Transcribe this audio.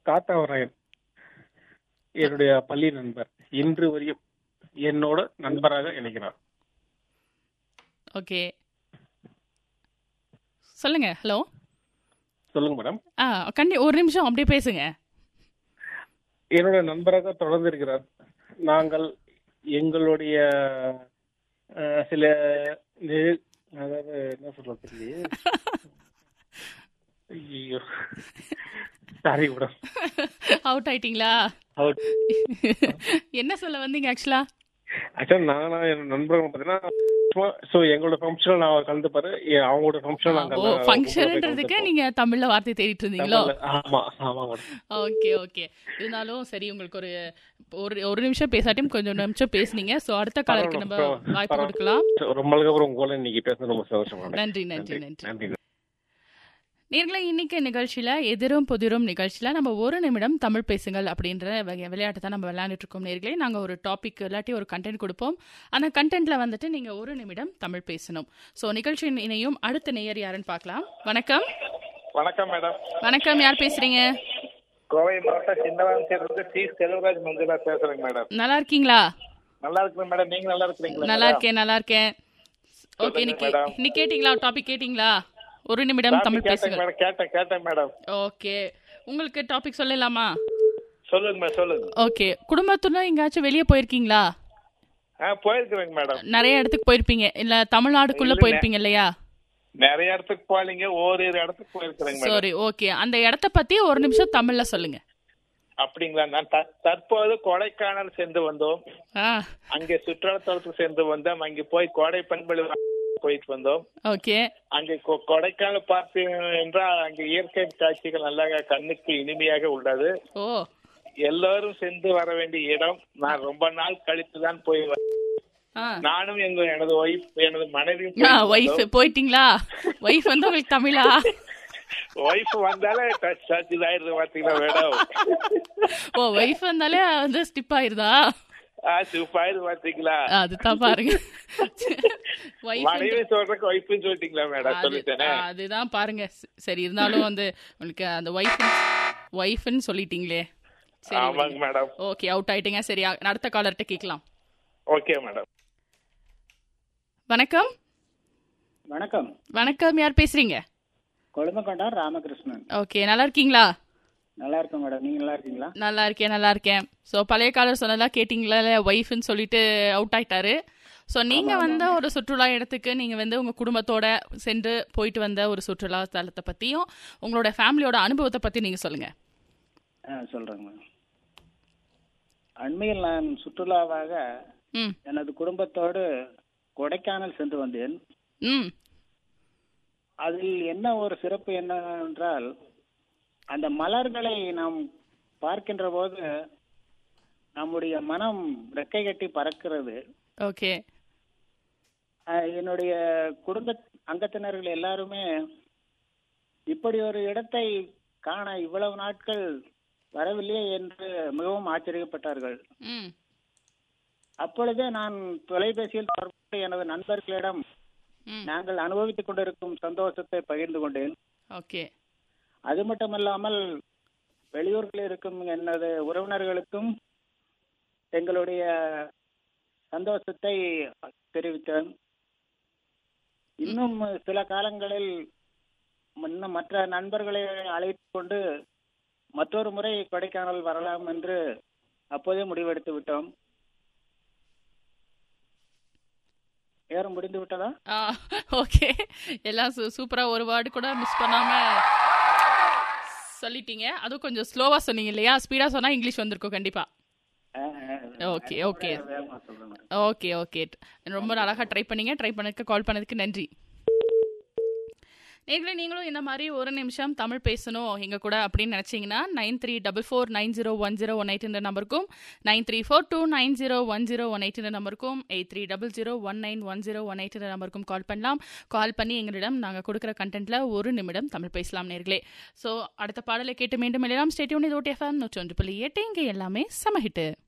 காத்தவராயன் என்னுடைய பள்ளி நண்பர் இன்று வரையும் என்னோட நண்பராக இணைக்கிறார் ஓகே சொல்லுங்க ஹலோ சொல்லுங்க மேடம் ஆ கண்டி ஒரு நிமிஷம் அப்படியே பேசுங்க என்னோட நண்பராக தொடர்ந்து இருக்கிறார் நாங்கள் எங்களுடைய அஹ், சில நெ- அதாவது என்ன சொல்ல தெரியலையே ஐயோ சாரி மேடம் அவுட் ஆயிட்டீங்களா Out. என்ன சொல்ல வந்தீங்க ஆக்சுவலா ஆக்சுவலா நானா என் நண்பர்கள் பாத்தீங்கன்னா சோ எங்களோட ஃபங்க்ஷன் நான் கலந்துப்பாரு எ- அவங்களோட ஃபங்க்ஷன் நாங்க ஓ ஃபங்க்ஷன்ன்றதுக்கு நீங்க தமிழ்ல வார்த்தை தேடிட்டு இருந்தீங்களோ ஆமா ஆமா மேடம் ஓகே ஓகே இருந்தாலும் சரி உங்களுக்கு ஒரு ஒரு ஒரு நிமிஷம் பேசாட்டியும் கொஞ்சம் நிமிஷம் பேசுனீங்க ஸோ அடுத்த காலருக்கு நம்ம பரவாயில்ல, வாய்ப்பு பரவாயில்ல. கொடுக்கலாம் ரொம்ப நாளுக்கு அப்புறம் உங்க கூட இன்னைக்கு பேசுறது ரொம்ப சந்தோஷம் மேடம் நன்றி நன்றி நன்றி நன்றி நேர்களை இன்னைக்கு நிகழ்ச்சியில எதிரும் புதிரும் நிகழ்ச்சியில நம்ம ஒரு நிமிடம் தமிழ் பேசுங்கள் அப்படின்ற வகை- விளையாட்டு தான் நம்ம விளையாண்டுட்டு இருக்கோம் நேர்களே நாங்க ஒரு டாபிக் இல்லாட்டி ஒரு கண்டென்ட் கொடுப்போம் அந்த கண்டென்ட்ல வந்துட்டு நீங்க ஒரு நிமிடம் தமிழ் பேசணும் ஸோ நிகழ்ச்சியின் இணையும் அடுத்த நேயர் யாருன்னு பார்க்கலாம் வணக்கம் வணக்கம் மேடம் வணக்கம் யார் பேசுறீங்க கோவை மாவட்டம் சின்னவாஞ்சியிலிருந்து டி செல்வராஜ் மஞ்சுளா பேசுறேங்க மேடம் நல்லா இருக்கீங்களா நல்லா இருக்கிறேன் மேடம் நீங்க நல்லா இருக்கிறீங்களா நல்லா இருக்கேன் நல்லா இருக்கேன் ஓகே சொல்லுங்க இன்னைக்கு மேடம். இன்னைக்கு கேட்டிங்களா டாபிக் கேட்டிங்களா ஒரு நிமிடம் டாபிக் தமிழ் கேட்டேன் பேசுங்கள் மேடம் கேட்டேன் கேட்டேன் மேடம் ஓகே உங்களுக்கு டாபிக் சொல்லலாமா சொல்லுங்க மேடம் சொல்லுங்க ஓகே குடும்பத்துல எங்கேயாச்சும் வெளியே போயிருக்கீங்களா ஆ போயிருக்கிறேங்க மேடம் நிறைய இடத்துக்கு போயிருப்பீங்க இல்ல தமிழ்நாடுக்குள்ள இல்ல. போயிருப்பீங்க இல்லையா நிறைய இடத்துக்கு போலீங்க ஓரிரு இடத்துக்கு போயிருக்கிறேங்க மேடம் சாரி ஓகே அந்த இடத்த பத்தி ஒரு நிமிஷம் தமிழ்ல சொல்லுங்க அப்படிங்களா நான் த- தற்போது கொடைக்கானல் சென்று வந்தோம் ஆ அங்கே சுற்றுலாத்தலத்துக்கு சென்று வந்தோம் அங்கே போய் கோடை பண்பளி போயிட்டு வந்தோம் ஓகே அங்கே கொ- கொடைக்கானல் பார்த்தீங்க என்றால் அங்கே இயற்கை காட்சிகள் நல்லா கண்ணுக்கு இனிமையாக உள்ளது ஓ எல்லாரும் சென்று வர வேண்டிய இடம் நான் ரொம்ப நாள் கழித்து தான் போய் வ- ஆ நானும் எங்க எனது ஒய்ஃப் எனது மனைவியும் ஒய்ஃப் போயிட்டீங்களா ஒய்ஃப் வந்து உங்களுக்கு தமிழா ஒய்ஃப் வந்தாலே டச் டச் இதாயிருது பாத்தீங்களா மேடம் ஓ ஒய்ஃப் வந்தாலே வந்து ஸ்டிப் ஆயிருதா ஆ சூப்பாயிருது பாத்தீங்களா அதுதான் பாருங்க ஒய்ஃப் மனைவி சொல்றதுக்கு ஒய்ஃப்னு சொல்லிட்டீங்களா மேடம் அது சொல்லிட்டேனே அதுதான் பாருங்க ச- சரி இருந்தாலும் வந்து உங்களுக்கு அந்த ஒய்ஃப் ஒய்ஃப்னு சொல்லிட்டீங்களே சரி ஆமாங்க மேடம் ஓகே அவுட் ஆயிட்டீங்க சரி அ- அடுத்த காலர்கிட்ட கேட்கலாம் ஓகே மேடம் வணக்கம் வணக்கம் வணக்கம் யார் பேசுறீங்க கொழும்பக்கொண்டார் ராமகிருஷ்ணன் ஓகே நல்லா இருக்கீங்களா நல்லா இருக்கேன் மேடம் நீங்க நல்லா இருக்கீங்களா நல்லா இருக்கேன் நல்லா இருக்கேன் ஸோ பழைய காலர் சொன்னதா கேட்டிங்களா ஒய்ஃப்னு சொல்லிட்டு அவுட் ஆயிட்டாரு ஸோ நீங்க வந்த ஒரு சுற்றுலா இடத்துக்கு நீங்க வந்து உங்க குடும்பத்தோட சென்று போயிட்டு வந்த ஒரு சுற்றுலா தலத்தை பத்தியும் உங்களோட ஃபேமிலியோட அனுபவத்தை பத்தி நீங்க சொல்லுங்க ஆ சொல்றேங்க மேடம் அண்மையில் நான் சுற்றுலாவாக ம் எனது குடும்பத்தோடு கொடைக்கானல் சென்று வந்தேன் ம் அதில் என்ன ஒரு சிறப்பு என்னவென்றால் அந்த மலர்களை நாம் பார்க்கின்ற போது நம்முடைய மனம் ரெக்கை கட்டி பறக்கிறது ஓகே ஆஹ் என்னுடைய குடும்ப அங்கத்தினர்கள் எல்லாருமே இப்படி ஒரு இடத்தை காண இவ்வளவு நாட்கள் வரவில்லையே என்று மிகவும் ஆச்சரியப்பட்டார்கள் ம் அப்பொழுதே நான் தொலைபேசியில் தொடர்பு எனது நண்பர்களிடம் ம் நாங்கள் அனுபவித்துக் கொண்டிருக்கும் சந்தோஷத்தை பகிர்ந்து கொண்டேன் ஓகே அது மட்டுமல்லாமல் வெளியூர்களில் இருக்கும் எனது உறவினர்களுக்கும் எங்களுடைய சந்தோஷத்தை தெரிவித்தேன் இன்னும் சில காலங்களில் இன்னும் மற்ற நண்பர்களை அழைத்து கொண்டு மற்றொரு முறை கொடைக்கானல் வரலாம் என்று அப்போதே முடிவெடுத்து விட்டோம் நேரம் முடிந்து விட்டதா ஆ ஓகே எல்லாம் சூ சூப்பராக ஒரு வேர்டு கூட மிஸ் பண்ணாம சொல்லிட்டீங்க அதுவும் கொஞ்சம் ஸ்லோவா சொன்னீங்க இல்லையா ஸ்பீடா சொன்னா இங்கிலீஷ் வந்திருக்கும் கண்டிப்பா ஓகே ஓகே வேகமா சொல்றேன் ஓகே ஓகே ரொம்ப அழகா ட்ரை பண்ணீங்க ட்ரை பண்ணதுக்கு கால் பண்ணதுக்கு நன்றி நேர்களே நீங்களும் இந்த மாதிரி ஒரு நிமிஷம் தமிழ் பேசணும் எங்க கூட அப்படின்னு நினைச்சீங்கன்னா nine three double four nine zero one zero one eight நம்பருக்கும் nine three four two nine zero one zero one eight நம்பருக்கும் eight three double zero one nine one zero one eight நம்பருக்கும் கால் பண்ணலாம் கால் பண்ணி எங்களிடம் நாங்கள் கொடுக்குற கண்டென்ட்ல ஒரு நிமிடம் தமிழ் பேசலாம் நேர்களே ஸோ அடுத்த பாடலை கேட்டு மீண்டும் எல்லாம் ஸ்டேட்யூன் இது ஓட்டி எஃப்எம் நூற்றி ஒன்று புள்ளி எட்டு இங்கே எல்லாமே சமஹிட்டு